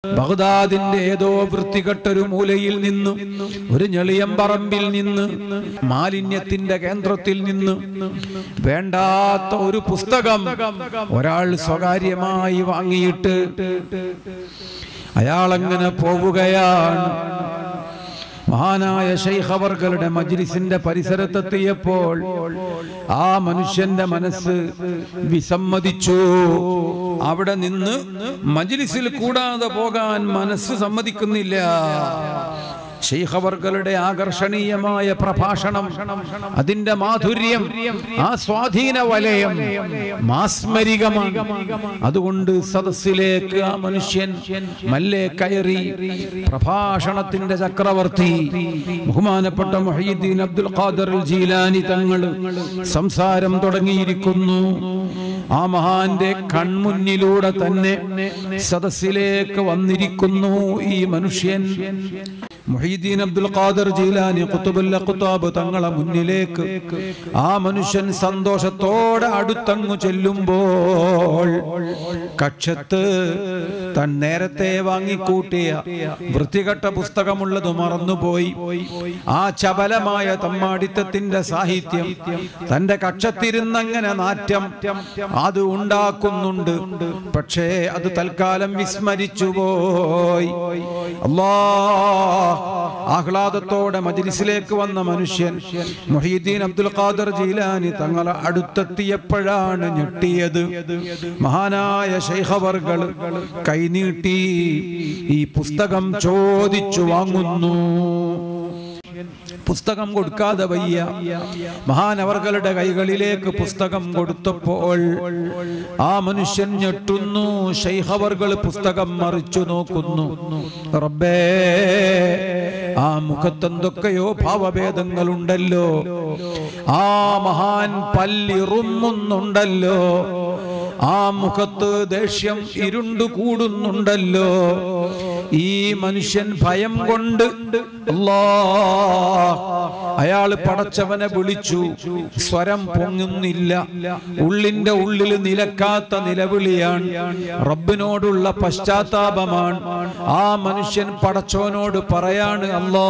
ബഗ്ദാദിന്റെ ഏതോ വൃത്തികെട്ടൊരു മൂലയിൽ നിന്ന് ഒരു ഞെളിയം പറമ്പിൽ നിന്ന് മാലിന്യത്തിന്റെ കേന്ദ്രത്തിൽ നിന്ന് വേണ്ടാത്ത ഒരു പുസ്തകം ഒരാൾ സ്വകാര്യമായി വാങ്ങിയിട്ട് അയാളങ്ങനെ പോവുകയാണ് മഹാനായ ശൈഖവർകളുടെ മജ്ലിസിന്റെ പരിസരത്തെത്തിയപ്പോൾ ആ മനുഷ്യന്റെ മനസ്സ് വിസമ്മതിച്ചു അവിടെ നിന്ന് മജ്ലിസിൽ കൂടാതെ പോകാൻ മനസ്സ് സമ്മതിക്കുന്നില്ല ശൈഖവർകളുടെ ആകർഷണീയമായ പ്രഭാഷണം അതിന്റെ മാധുര്യം ആ സ്വാധീന വലയം മാസ്മരികമാണ് അതുകൊണ്ട് സദസ്സിലേക്ക് ആ മനുഷ്യൻ മല്ലേ കയറി പ്രഭാഷണത്തിന്റെ ചക്രവർത്തി ബഹുമാനപ്പെട്ട മുഹീദ്ദീൻ അബ്ദുൽ ഖാദർ ജീലാനി തങ്ങൾ സംസാരം തുടങ്ങിയിരിക്കുന്നു ആ മഹാന്റെ കൺമുന്നിലൂടെ തന്നെ സദസ്സിലേക്ക് വന്നിരിക്കുന്നു ഈ മനുഷ്യൻ മുഹീദ്ദീൻ അബ്ദുൽ ഖാദർ ജീലാനി ഖുതുബുൽ ഖുതാബ് തങ്ങളെ മുന്നിലേക്ക് ആ മനുഷ്യൻ സന്തോഷത്തോടെ അടുത്തങ്ങു ചെല്ലുമ്പോൾ കക്ഷത്ത് താൻ നേരത്തെ വാങ്ങിക്കൂട്ടിയ വൃത്തികെട്ട പുസ്തകമുള്ളത് മറന്നുപോയി ആ ചപലമായ തമ്മാടിത്തത്തിന്റെ സാഹിത്യം തന്റെ കക്ഷത്തിരുന്നങ്ങനെ നാറ്റം അത് ഉണ്ടാക്കുന്നുണ്ട് പക്ഷേ അത് തൽക്കാലം വിസ്മരിച്ചു പോയി അല്ലാ ആഹ്ലാദത്തോടെ മജ്ലിസിലേക്ക് വന്ന മനുഷ്യൻ മുഹീദ്ദീൻ അബ്ദുൽ ഖാദർ ജീലാനി തങ്ങളെ അടുത്തെത്തിയപ്പോഴാണ് ഞെട്ടിയത് മഹാനായ ശൈഖവർകൾ കൈനീട്ടി ഈ പുസ്തകം ചോദിച്ചു വാങ്ങുന്നു പുസ്തകം കൊടുക്കാതെ വയ്യ മഹാനവർകളുടെ കൈകളിലേക്ക് പുസ്തകം കൊടുത്തപ്പോൾ ആ മനുഷ്യൻ ഞെട്ടുന്നു ശൈഖവർകൾ പുസ്തകം മറിച്ചു നോക്കുന്നു റബ്ബേ ആ മുഖത്തെന്തൊക്കെയോ ഭാവഭേദങ്ങളുണ്ടല്ലോ ആ മഹാൻ പല്ലിറുമുന്നുണ്ടല്ലോ ആ മുഖത്ത് ദേഷ്യം ഇരുണ്ടു കൂടുന്നുണ്ടല്ലോ ഈ മനുഷ്യൻ ഭയം കൊണ്ട് അല്ലാ അയാള് പടച്ചവനെ വിളിച്ചു സ്വരം പൊങ്ങുന്നില്ല ഉള്ളിന്റെ ഉള്ളിൽ നിലക്കാത്ത നിലവിളിയാണ് റബ്ബിനോടുള്ള പശ്ചാത്താപമാണ് ആ മനുഷ്യൻ പടച്ചവനോട് പറയാണ് അല്ലാ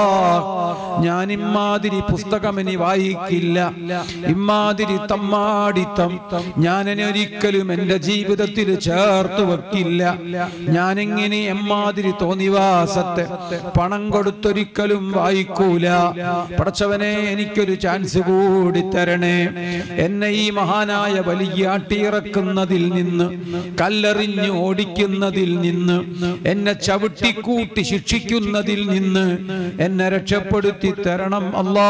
ഞാൻ ഇമ്മാതിരി പുസ്തകം ഇനി വായിക്കില്ല ഇമ്മാതിരി തമ്മാടിത്തം ഞാൻ ഇനി ഒരിക്കലും എന്റെ ജീവിതത്തിൽ ചേർത്ത് വെക്കില്ല ഞാനിങ്ങനെ എമ്മാതിരി തോന്നിവാസത്തെ പണം കൊടുത്തൊരിക്കലും വായിക്കൂല പടച്ചവനെ എനിക്കൊരു ചാൻസ് കൂടി തരണേ എന്നെ ഈ മഹാനായ വലിയ അട്ടിയിറക്കുന്നതിൽ നിന്ന് കല്ലെറിഞ്ഞ് ഓടിക്കുന്നതിൽ നിന്ന് എന്നെ ചവിട്ടിക്കൂട്ടി ശിക്ഷിക്കുന്നതിൽ നിന്ന് എന്നെ രക്ഷപ്പെടുത്തി തരണം അല്ലാ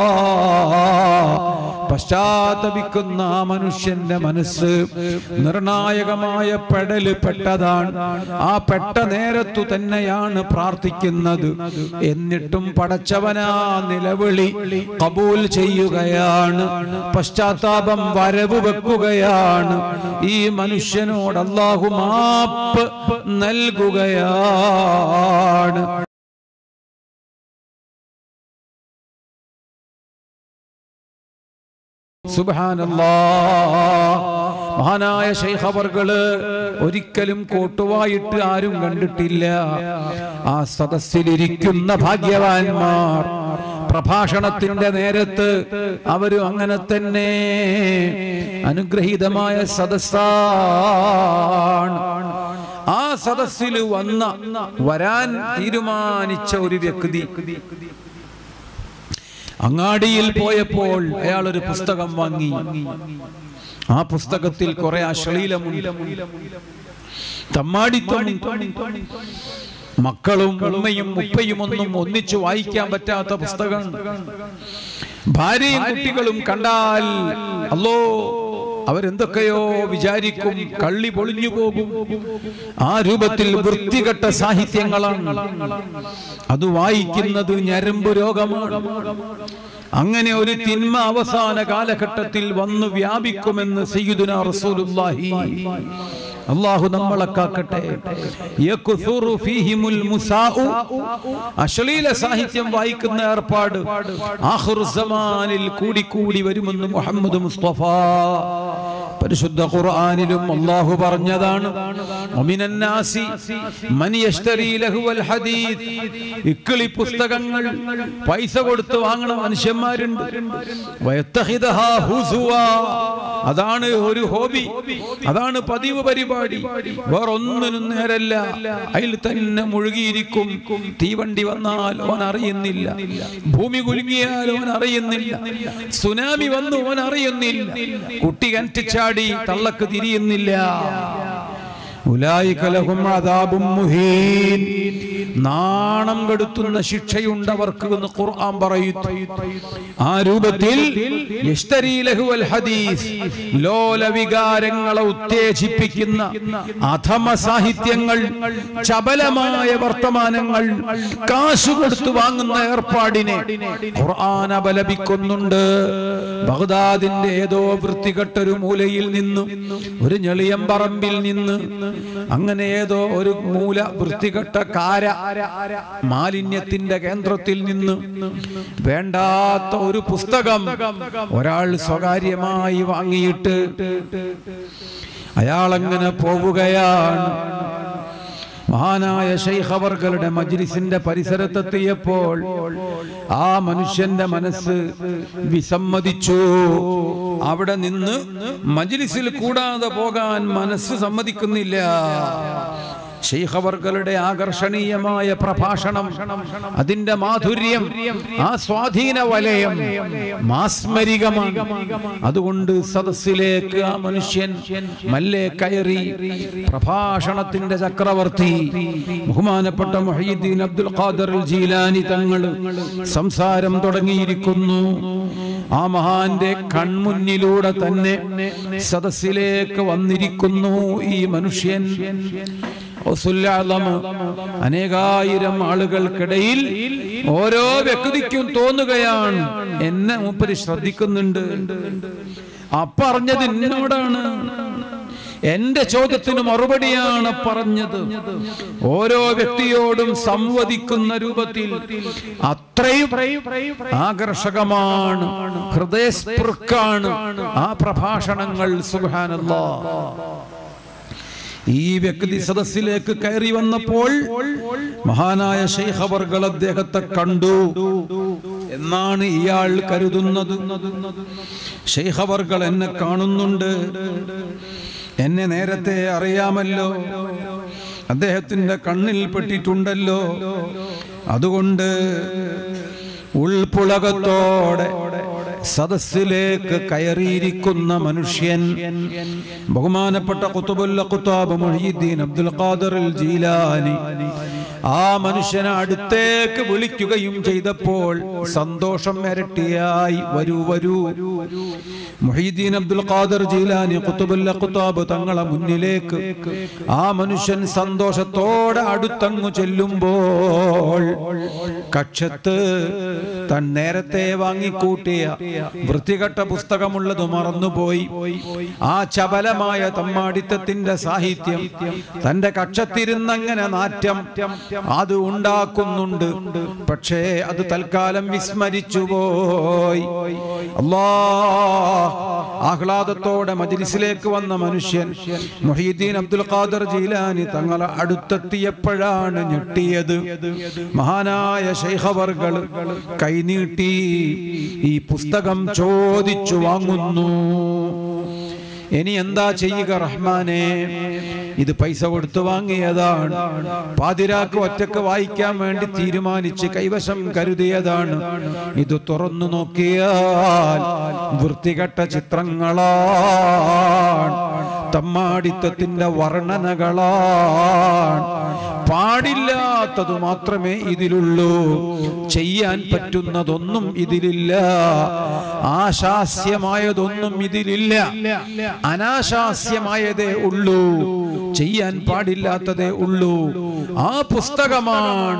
പശ്ചാത്തപിക്കുന്ന ആ മനുഷ്യന്റെ മനസ്സ് നിർണായകമായ പെടല് പെട്ടതാണ് ആ പെട്ട നേരത്തു തന്നെയാണ് പ്രാർത്ഥിക്കുന്നത് എന്നിട്ടും പടച്ചവനാ നിലവിളി കബൂൽ ചെയ്യുകയാണ് പശ്ചാത്താപം വരവ് വെക്കുകയാണ് ഈ മനുഷ്യനോട് അള്ളാഹു മാപ്പ് നൽകുകയാണ് സുബ്ഹാനല്ലാ മഹാനായ ശൈഖവർകള് ഒരിക്കലും കോട്ടുവായിട്ട് ആരും കണ്ടിട്ടില്ല ആ സദസ്സിലിരിക്കുന്ന ഭാഗ്യവാന്മാർ പ്രഭാഷണത്തിന്റെ നേരത്ത് അവരും അങ്ങനെ തന്നെ അനുഗ്രഹീതമായ സദസ്സാണ് ആ സദസ്സിൽ വന്ന വരാൻ തീരുമാനിച്ച ഒരു വ്യക്തി അങ്ങാടിയിൽ പോയപ്പോൾ അയാൾ ഒരു പുസ്തകം വാങ്ങി ആ പുസ്തകത്തിൽ കുറെ അശ്ലീലമുണ്ട് തമ്മാടിത്തം മക്കളും ഉമ്മയും ഉപ്പയും ഒന്നും ഒന്നിച്ചു വായിക്കാൻ പറ്റാത്ത പുസ്തകം ഭാര്യയും കുട്ടികളും കണ്ടാൽ അല്ലോ അവരെന്തൊക്കെയോ വിചാരിക്കും കള്ളി പൊളിഞ്ഞു പോകും ആ രൂപത്തിൽ വൃത്തികെട്ട സാഹിത്യങ്ങളാണ് അത് വായിക്കുന്നത് ഞരമ്പ് രോഗമാണ് അങ്ങനെ ഒരു തിന്മ അവസാന കാലഘട്ടത്തിൽ വന്നു വ്യാപിക്കുമെന്ന് സയ്യിദുന റസൂലുള്ളാഹി അള്ളാഹു നമ്മളെ കാക്കട്ടെ യക്സുറു ഫീഹിമുൽ മുസാഉ. അശ്ലീല സാഹിത്യം വായിക്കുന്ന ഏർപ്പാട് ആഖിറു സമാനിൽ കൂടി കൂടി വരുമെന്ന് മുഹമ്മദ് മുസ്തഫ പരിശുദ്ധ ഖുർആനിലും അള്ളാഹു പറഞ്ഞതാണ് ഒമിനന്നാസി മൻ യശ്തരി ലഹുവൽ ഹദീസ് ഇക്കിളി പുസ്തകങ്ങൾ പൈസ കൊടുത്ത് വാങ്ങണ മനുഷ്യന്മാരുണ്ട് വയത്തഹിദഹാ ഹുസുവാ. അതാണ് ഒരു ഹോബി അതാണ് പതിവ് പരിപാടി വേറൊന്നിനും നേരല്ല അതിൽ തന്നെ മുഴുകിയിരിക്കും തീവണ്ടി വന്നാൽ ഓൻ അറിയുന്നില്ല ഭൂമി കുലുങ്ങിയാൽ ഓൻ അറിയുന്നില്ല സുനാമി വന്നു ഓൻ അറിയുന്നില്ല കുട്ടി കനറ്റ് ചാടി തള്ളക്ക് തിരിയുന്നില്ല ഉലായിക ലഹും അദാബും മുഹീൻ. നാണം കെടുത്തുന്ന ശിക്ഷയുണ്ട് അവർക്ക് എന്ന് ഖുർആൻ പറയുന്നു ആ രൂപത്തിൽ യശ്തരി ലഹുവൽ ഹദീസ് ലോലവികാരങ്ങളെ ഉത്തേജിപ്പിക്കുന്ന അധമ സാഹിത്യങ്ങൾ ചപലമായ വർത്തമാനങ്ങൾ കാശു കൊടുത്തു വാങ്ങുന്ന ഏർപ്പാടിനെ ഖുർആൻ അപലപിക്കുന്നുണ്ട് ബഗ്ദാദിന്റെ ഏതോ വൃത്തികെട്ടൊരു മൂലയിൽ നിന്ന് ഒരു ഞെളിയമ്പറമ്പിൽ നിന്ന് അങ്ങനെ ഏതോ ഒരു മൂല വൃത്തികെട്ട കാര മാലിന്യത്തിന്റെ കേന്ദ്രത്തിൽ നിന്ന് വേണ്ടാത്ത ഒരു പുസ്തകം ഒരാൾ സ്വകാര്യമായി വാങ്ങിയിട്ട് അയാളങ്ങനെ പോവുകയാണ് മഹാനായ ശൈഖവർകളുടെ മജ്ലിസിന്റെ പരിസരത്തെത്തിയപ്പോൾ ആ മനുഷ്യന്റെ മനസ്സ് വിസമ്മതിച്ചു അവിടെ നിന്ന് മജ്ലിസിൽ കൂടാതെ പോകാൻ മനസ്സ് സമ്മതിക്കുന്നില്ല ശൈഖവർകളുടെ ആകർഷണീയമായ പ്രഭാഷണം അതിന്റെ മാധുര്യം ആ സ്വാധീന വലയം മാസ്മരികമാണ് അതുകൊണ്ട് സദസ്സിലേക്ക് ആ മനുഷ്യൻ മല്ലേ കയറി പ്രഭാഷണത്തിന്റെ ചക്രവർത്തി ബഹുമാനപ്പെട്ട മുഹീദ്ദീൻ അബ്ദുൽ ഖാദർ ജീലാനി തങ്ങൾ സംസാരം തുടങ്ങിയിരിക്കുന്നു ആ മഹാന്റെ കൺമുന്നിലൂടെ തന്നെ സദസ്സിലേക്ക് വന്നിരിക്കുന്നു ഈ മനുഷ്യൻ ഔസുല്ലാലമ് അനേകായിരം ആളുകൾക്കിടയിൽ ഓരോ വ്യക്തിക്കും തോന്നുകയാണ് എന്നെ മൂപ്പര് ശ്രദ്ധിക്കുന്നുണ്ട് അപ്പറഞ്ഞത് എന്നോടാണ് എന്റെ ചോദ്യത്തിന് മറുപടിയാണ് പറഞ്ഞത് ഓരോ വ്യക്തിയോടും സംവദിക്കുന്ന രൂപത്തിൽ അത്രയും ആകർഷകമാണ് ഹൃദയസ്പൃക്കാണ് ആ പ്രഭാഷണങ്ങൾ സുഹാനല്ലാ ഈ വ്യക്തി സദസ്സിലേക്ക് കയറി വന്നപ്പോൾ മഹാനായ ശൈഖവർകൾ അദ്ദേഹത്തെ കണ്ടു എന്നാണ് ഇയാൾ കരുതുന്നത് ശൈഖവർകൾ എന്നെ കാണുന്നുണ്ട് എന്നെ നേരത്തെ അറിയാമല്ലോ അദ്ദേഹത്തിന്റെ കണ്ണിൽ പെട്ടിട്ടുണ്ടല്ലോ അതുകൊണ്ട് ഉൾപുളകത്തോടെ സദസ്സിലേക്ക് കയറിയിരിക്കുന്ന മനുഷ്യൻ ബഹുമാനപ്പെട്ട കുത്തുബുല്ല കുത്താബ് മൊഹീദ്ദീൻ അബ്ദുൽ ഖാദർ ജീലാനി ആ മനുഷ്യനെ അടുത്തേക്ക് വിളിക്കുകയും ചെയ്തപ്പോൾ സന്തോഷം ഇരട്ടിയായി വരൂ വരൂ മുഹീദ്ദീൻ അബ്ദുൽ ഖാദർ ജീലാനി കുത്തുബുല്ല കുത്താബ് തങ്ങളെ മുന്നിലേക്ക് ആ മനുഷ്യൻ സന്തോഷത്തോടെ അടുത്തങ്ങു ചെല്ലുമ്പോൾ കക്ഷത്ത് താൻ നേരത്തെ വാങ്ങിക്കൂട്ടിയ വൃത്തികെട്ട പുസ്തകമുള്ളത് മറന്നുപോയി ആ ചപലമായ തമ്മാടിത്തത്തിന്റെ സാഹിത്യം തന്റെ കക്ഷത്തിരുന്നങ്ങനെ നാറ്റം അത് ഉണ്ടാക്കുന്നുണ്ട് പക്ഷേ അത് തൽക്കാലം വിസ്മരിച്ചു പോയി അല്ലാ ആഹ്ലാദത്തോടെ മജ്ലിസിലേക്ക് വന്ന മനുഷ്യൻ മുഹീദ്ദീൻ അബ്ദുൽ ഖാദർ ജീലാനി തങ്ങളെ അടുത്തെത്തിയപ്പോഴാണ് ഞെട്ടിയത് മഹാനായ ശൈഖവർകൾ കൈനീട്ടി ഈ പുസ്തകം ചോദിച്ചു വാങ്ങുന്നു ഇനി എന്താ ചെയ്യുക റഹ്മാനെ ഇത് പൈസ കൊടുത്തു വാങ്ങിയതാണ് പാതിരാക്ക് ഒറ്റക്ക് വായിക്കാൻ വേണ്ടി തീരുമാനിച്ച് കൈവശം കരുതിയതാണ് ഇത് തുറന്നു നോക്കിയാൽ വൃത്തികെട്ട ചിത്രങ്ങളാണ് തമ്മാടിത്തത്തിന്റെ വർണ്ണനകളാണ് പാടില്ലാത്തത് മാത്രമേ ഇതിലുള്ളൂ ചെയ്യാൻ പറ്റുന്നതൊന്നും ഇതിലില്ല ആശാസ്യമായതൊന്നും ഇതിലില്ല അനാശാസ്യമായതേ ഉള്ളൂ ചെയ്യാൻ പാടില്ലാത്തതേ ഉള്ളൂ ആ പുസ്തകമാണ്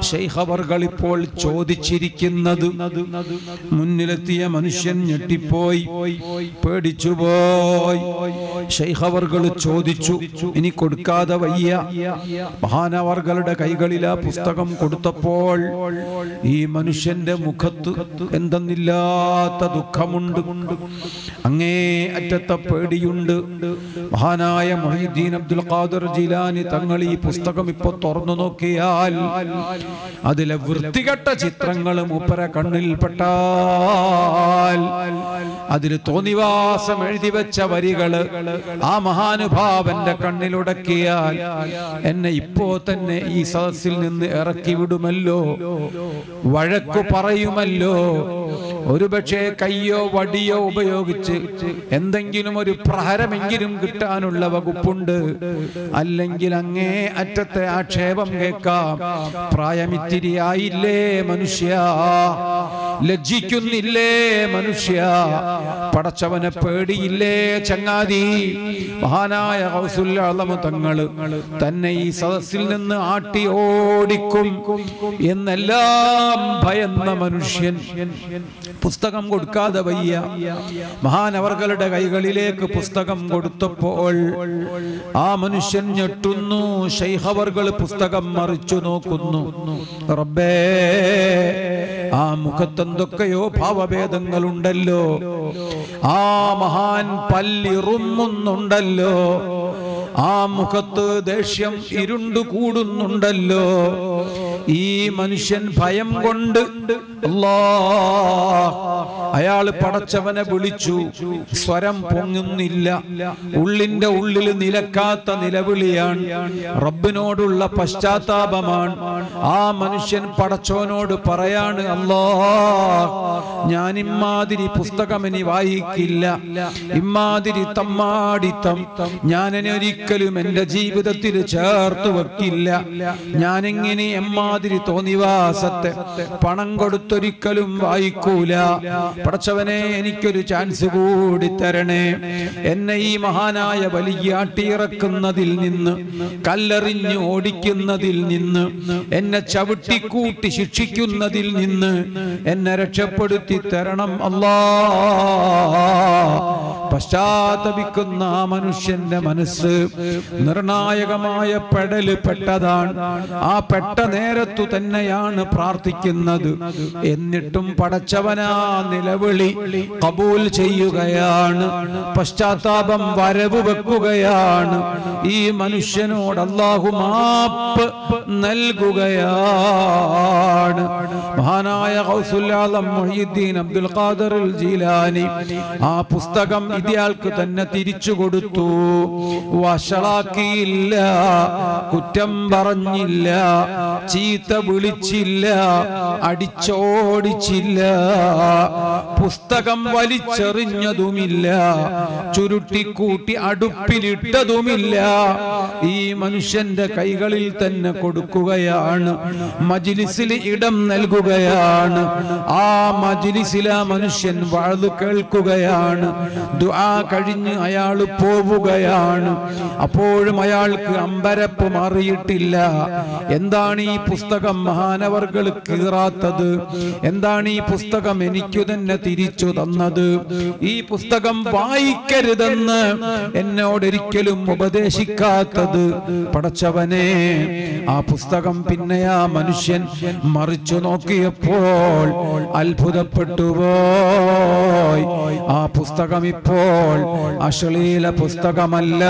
ശൈഖവർകൾ ഇപ്പോൾ ചോദിച്ചിരിക്കുന്നത് മുന്നിലെത്തിയ മനുഷ്യൻ ഞെട്ടിപ്പോയി പേടിച്ചുപോയി ശൈഖവർകൾ ചോദിച്ചു ഇനി കൊടുക്കാതെ വയ്യ മഹാനവർകളുടെ കൈകളിൽ ആ പുസ്തകം കൊടുത്തപ്പോൾ ഈ മനുഷ്യന്റെ മുഖത്ത് എന്തെന്നില്ലാത്ത ദുഃഖമുണ്ട് അങ്ങേ അറ്റത്തെ പേടിയുണ്ട് മഹാനായ മൊഹീദ്ദീൻ അബ്ദുൽ ഖാദർ ജിലാനി തങ്ങൾ ഈ പുസ്തകം ഇപ്പൊ തുറന്നു നോക്കിയാൽ അതിലെ വൃത്തികെട്ട ചിത്രങ്ങൾ മൂപ്പര കണ്ണിൽപ്പെട്ടാൽ അതിൽ തോന്നിവാസം എഴുതി വെച്ച വരികള് ആ മഹാനുഭാവന്റെ കണ്ണിലുടക്കിയാൽ എന്നെ ഇപ്പോ തന്നെ ഈ സദസ്സിൽ നിന്ന് ഇറക്കി വിടുമല്ലോ വഴക്കു പറയുമല്ലോ ഒരുപക്ഷെ കയ്യോ വടിയോ ഉപയോഗിച്ച് എന്തെങ്കിലും ഒരു പ്രഹരമെങ്കിലും കിട്ടാനുള്ള വകുപ്പുണ്ട് അല്ലെങ്കിൽ അങ്ങേ അറ്റത്തെ ആക്ഷേപം കേൾക്കാം പ്രായമിത്തിരി ആയില്ലേ മനുഷ്യ ലജ്ജിക്കുന്നില്ലേ മനുഷ്യ പടച്ചവനെ പേടിയില്ലേ ചങ്ങാതി മഹാനായ ഗൗസുൽ ആലമ തങ്ങള് തന്നെ ഈ സദസ്സിൽ നിന്ന് ആട്ടി ഓടിക്കും എന്നെല്ലാം ഭയന്ന മനുഷ്യൻ പുസ്തകം കൊടുക്കാതെ വയ്യ മഹാനവർകളുടെ കൈകളിലേക്ക് പുസ്തകം കൊടുത്തപ്പോൾ ആ മനുഷ്യൻ ഞെട്ടുന്നു ശൈഹവർകൾ പുസ്തകം മറിച്ചു നോക്കുന്നു റബ്ബേ ആ മുഖത്തെന്തൊക്കെയോ ഭാവഭേദങ്ങളുണ്ടല്ലോ ആ മഹാൻ പല്ലിറുമുന്നുണ്ടല്ലോ ആ മുഖത്ത് ദേഷ്യം ഇരുണ്ടു കൂടുന്നുണ്ടല്ലോ ഈ മനുഷ്യൻ ഭയം കൊണ്ട് അല്ലാ അയാൾ പടച്ചവനെ വിളിച്ചു സ്വരം പൊങ്ങുന്നില്ല ഉള്ളിന്റെ ഉള്ളിൽ നിലക്കാത്ത നിലവിളിയാണ് റബ്ബിനോടുള്ള പശ്ചാത്താപമാണ് ആ മനുഷ്യൻ പടച്ചവനോട് പറയാണ് അല്ലാ ഞാൻ ഇമ്മാതിരി പുസ്തകം ഇനി വായിക്കില്ല ഇമ്മാതിരി തമ്മാടിത്തം ഞാൻ ഇനി ഒരിക്കലും എന്റെ ജീവിതത്തിൽ ചേർത്ത് വെക്കില്ല ഞാൻ എങ്ങനെ എമ്മാതിരി തോന്നിവാസത്തെ പണം കൊടുത്തൊരിക്കലും വായിക്കൂല പടച്ചവനെ എനിക്കൊരു ചാൻസ് കൂടി തരണേ എന്നെ ഈ മഹാനായ വലിയ അട്ടിയിറക്കുന്നതിൽ നിന്ന് കല്ലെറിഞ്ഞ് ഓടിക്കുന്നതിൽ നിന്ന് എന്നെ ചവിട്ടിക്കൂട്ടി ശിക്ഷിക്കുന്നതിൽ നിന്ന് എന്നെ രക്ഷപ്പെടുത്തി തരണം അല്ലാ പശ്ചാത്തപിക്കുന്ന ആ മനുഷ്യന്റെ മനസ്സ് നിർണായകമായ പെടല് പെട്ടതാണ് ആ പെട്ട നേരത്തു തന്നെയാണ് പ്രാർത്ഥിക്കുന്നത് എന്നിട്ടും പടച്ചവനാ നിലവിളി കബൂൽ ചെയ്യുകയാണ് പശ്ചാത്താപം വരവ് വെക്കുകയാണ് ഈ മനുഷ്യനോട് അള്ളാഹു മാപ്പ് നൽകുകയാണ് മഹാനായ ഗൗസുല്ലാലം മുഹീദ്ദീൻ അബ്ദുൽ ഖാദർ ജീലാനി ആ പുസ്തകം ഇയാൾക്ക് തന്നെ തിരിച്ചു കൊടുത്തു വഷളാക്കിയില്ല കുറ്റം പറഞ്ഞില്ല ചീത്ത വിളിച്ചില്ല അടിച്ചോടിച്ചില്ല പുസ്തകം വലിച്ചെറിഞ്ഞതുമില്ല ചുരുട്ടിക്കൂട്ടി അടുപ്പിലിട്ടതുമില്ല ഈ മനുഷ്യന്റെ കൈകളിൽ തന്നെ കൊടുക്കുകയാണ് മജിലിസിൽ ഇടം നൽകുകയാണ് ആ മജിലിസിൽ ആ മനുഷ്യൻ വാഴ്ന്നു കേൾക്കുകയാണ് ദുആ കഴിഞ്ഞ് അയാൾ പോവുകയാണ് അപ്പോഴും അയാൾക്ക് അമ്പരപ്പ് മാറിയിട്ടില്ല എന്താണ് ഈ പുസ്തകം മഹാനവർകൾ കീറാത്തത് എന്താണ് ഈ പുസ്തകം എനിക്കു തന്നെ തിരിച്ചു തന്നത് ഈ പുസ്തകം വായിക്കരുതെന്ന് എന്നോടൊരിക്കലും ഉപദേശിക്കാത്തത് പടച്ചവനെ ആ പുസ്തകം പിന്നെ ആ മനുഷ്യൻ മറിച്ചു നോക്കിയപ്പോൾ അത്ഭുതപ്പെട്ടു പോയി ആ പുസ്തകം ഇപ്പോൾ അശ്ലീല പുസ്തകമല്ല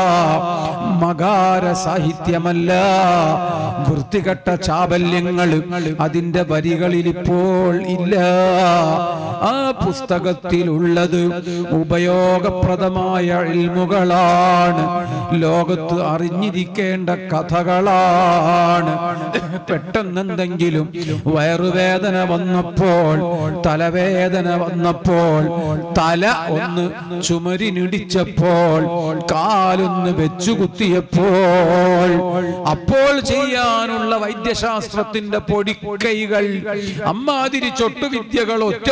മകാര സാഹിത്യമല്ല വൃത്തികെട്ട ചാബല്യങ്ങൾ അതിന്റെ വരികളിൽ ഇപ്പോൾ ഇല്ല ആ പുസ്തകത്തിലുള്ളത് ഉപയോഗപ്രദമായ ഇൽമുകളാണ് ലോകത്ത് അറിഞ്ഞിരിക്കേണ്ട കഥകളാണ് പെട്ടെന്നെന്തെങ്കിലും വയറുവേദന വന്നപ്പോൾ തലവേദന വന്നപ്പോൾ തല ഒന്ന് ചുമരിനിടിച്ചപ്പോൾ കാലൊന്ന് വെച്ചു കുത്തിയപ്പോൾ അപ്പോൾ ചെയ്യാനുള്ള വൈദ്യശാസ്ത്രത്തിന്റെ പൊടിക്കൈകൾ അമ്മാതിരി ചൊട്ടുവിദ്യകൾ ഒറ്റമൂലികൾ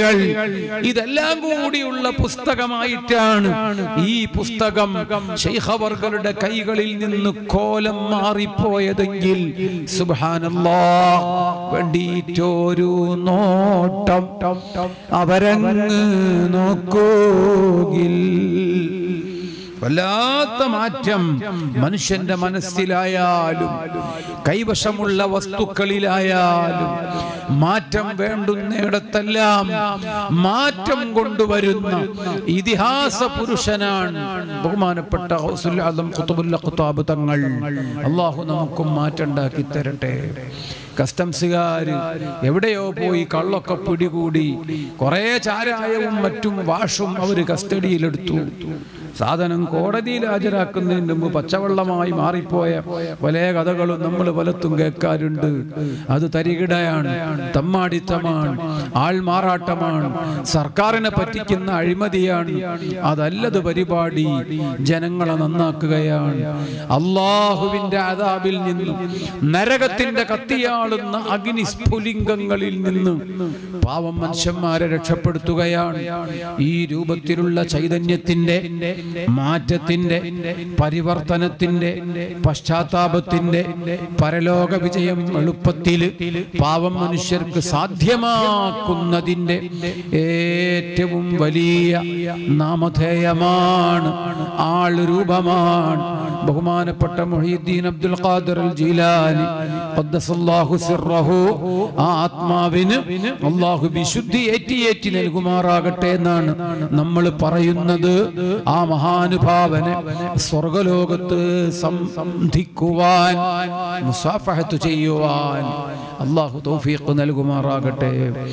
വഴികൾ ഇതെല്ലാം കൂടിയുള്ള പുസ്തകമായിട്ടാണ് ഈ പുസ്തകം ശൈഖവർഗരുടെ കൈകളിൽ നിന്ന് കോലം മാറിപ്പോയതെങ്കിൽ സുബാനല്ലാ വേണ്ടിയിട്ടൊരു നോട്ടം അവരങ്ങ് നോക്കൂകിൽ വല്ലാത്ത മാറ്റം മനുഷ്യന്റെ മനസ്സിലായാലും കൈവശമുള്ള വസ്തുക്കളിലായാലും മാറ്റം വേണ്ടുന്നിടത്തെല്ലാം മാറ്റം കൊണ്ടുവരുന്ന ഇതിഹാസ പുരുഷനാണ് ബഹുമാനപ്പെട്ട ഗൗസുൽ ആദം ഖുതുബുൽ ഖുതാബ് തങ്ങൾ അള്ളാഹു നമുക്കും മാറ്റം ഉണ്ടാക്കി തരട്ടെ കസ്റ്റംസുകാർ എവിടെയോ പോയി കള്ളൊക്കെ പിടികൂടി കുറേ ചാരായവും മറ്റും വാഷും അവർ കസ്റ്റഡിയിലെടുത്തു സാധനം കോടതിയിൽ ഹാജരാക്കുന്നതിന് മുമ്പ് പച്ചവെള്ളമായി മാറിപ്പോയ പല കഥകളും നമ്മൾ പലത്തും കേൾക്കാറുണ്ട് അത് തരികിടയാണ് തമ്മാടിത്തമാണ് ആൾമാറാട്ടമാണ് സർക്കാരിനെ പറ്റിക്കുന്ന അഴിമതിയാണ് അതല്ലത് പരിപാടി ജനങ്ങളെ നന്നാക്കുകയാണ് അള്ളാഹുവിന്റെ അതാബിൽ നിന്നും നരകത്തിന്റെ കത്തിയാളുന്ന അഗ്നിസ്ഫുലിംഗങ്ങളിൽ നിന്ന് പാവം മനുഷ്യന്മാരെ രക്ഷപ്പെടുത്തുകയാണ് ഈ രൂപത്തിലുള്ള ചൈതന്യത്തിന്റെ മാറ്റത്തിന്റെ പരിവർത്തനത്തിന്റെ പശ്ചാത്താപത്തിന്റെ പരലോക വിജയം എളുപ്പത്തിൽ പാവം മനുഷ്യർക്ക് സാധ്യമാക്കുന്നതിന്റെ ഏറ്റവും വലിയ നാമധേയമാണ് ആൾ രൂപമാണ് ബഹുമാനപ്പെട്ട മൊഹീദ്ദീൻ അബ്ദുൽ ഖാദിർ അൽ ജീലാനി ഖദ്ദസല്ലാഹു സിർറഹു ആ ആത്മാവിന് അള്ളാഹു വിശുദ്ധി ഏറ്റി ഏറ്റി നൽകുമാറാകട്ടെ എന്നാണ് നമ്മൾ പറയുന്നത് ആ മഹാനുഭാവനെ സ്വർഗലോകത്ത് സംധിക്കുവാൻ മുസാഫഹത്ത് ചെയ്യുവാൻ അള്ളാഹു തൗഫീഖ് നൽകുമാറാകട്ടെ